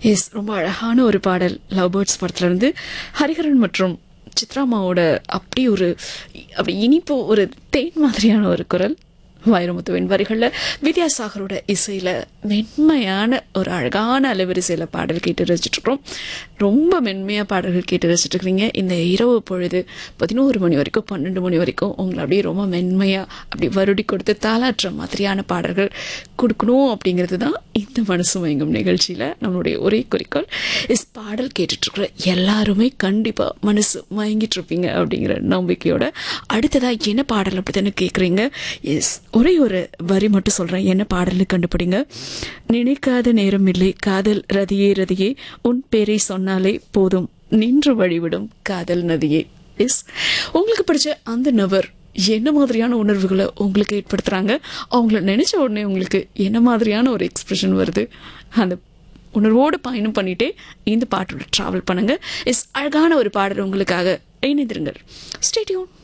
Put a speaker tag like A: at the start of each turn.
A: S ரொம்ப அழகான ஒரு பாடல் லவ் பேர்ட்ஸ் படத்துலேருந்து ஹரிஹரன் மற்றும் சித்ராமாவோட அப்படி ஒரு அப்படி இனிப்பு ஒரு தேன் மாதிரியான ஒரு குரல் வைரமுத்துவின் வரிகளில் வித்யாசாகரோட இசையில் மென்மையான ஒரு அழகான அலைவரிசையில் பாடல் கேட்டு ரசிச்சுட்ருக்கோம் ரொம்ப மென்மையாக பாடல்கள் கேட்டு ரசிச்சுட்ருக்கிறீங்க இந்த இரவு பொழுது பதினோரு மணி வரைக்கும் பன்னெண்டு மணி வரைக்கும் உங்களை அப்படியே ரொம்ப மென்மையாக அப்படி வருடி கொடுத்து தாளாற்ற மாதிரியான பாடல்கள் கொடுக்கணும் அப்படிங்கிறது தான் இந்த மனசு மயங்கும் நிகழ்ச்சியில் நம்மளுடைய ஒரே குறிக்கோள் இஸ் பாடல் கேட்டுட்ருக்குற எல்லாருமே கண்டிப்பாக மனசு மயங்கிட்டு இருப்பீங்க அப்படிங்கிற நம்பிக்கையோட அடுத்ததாக என்ன பாடல் அப்படி தானே கேட்குறீங்க எஸ் ஒரே ஒரு வரி மட்டும் சொல்கிறேன் என்ன பாடல்னு கண்டுபிடிங்க நினைக்காத நேரம் இல்லை காதல் ரதியே ரதியே உன் பேரை சொன்னாலே போதும் நின்று வழிவிடும் காதல் நதியே எஸ் உங்களுக்கு பிடிச்ச அந்த நபர் என்ன மாதிரியான உணர்வுகளை உங்களுக்கு ஏற்படுத்துகிறாங்க அவங்கள நினச்ச உடனே உங்களுக்கு என்ன மாதிரியான ஒரு எக்ஸ்பிரஷன் வருது அந்த உணர்வோடு பயணம் பண்ணிட்டே இந்த பாட்டோட ட்ராவல் பண்ணுங்க இஸ் அழகான ஒரு பாடல் உங்களுக்காக இணைந்திருங்கள் ஸ்டேடியோன்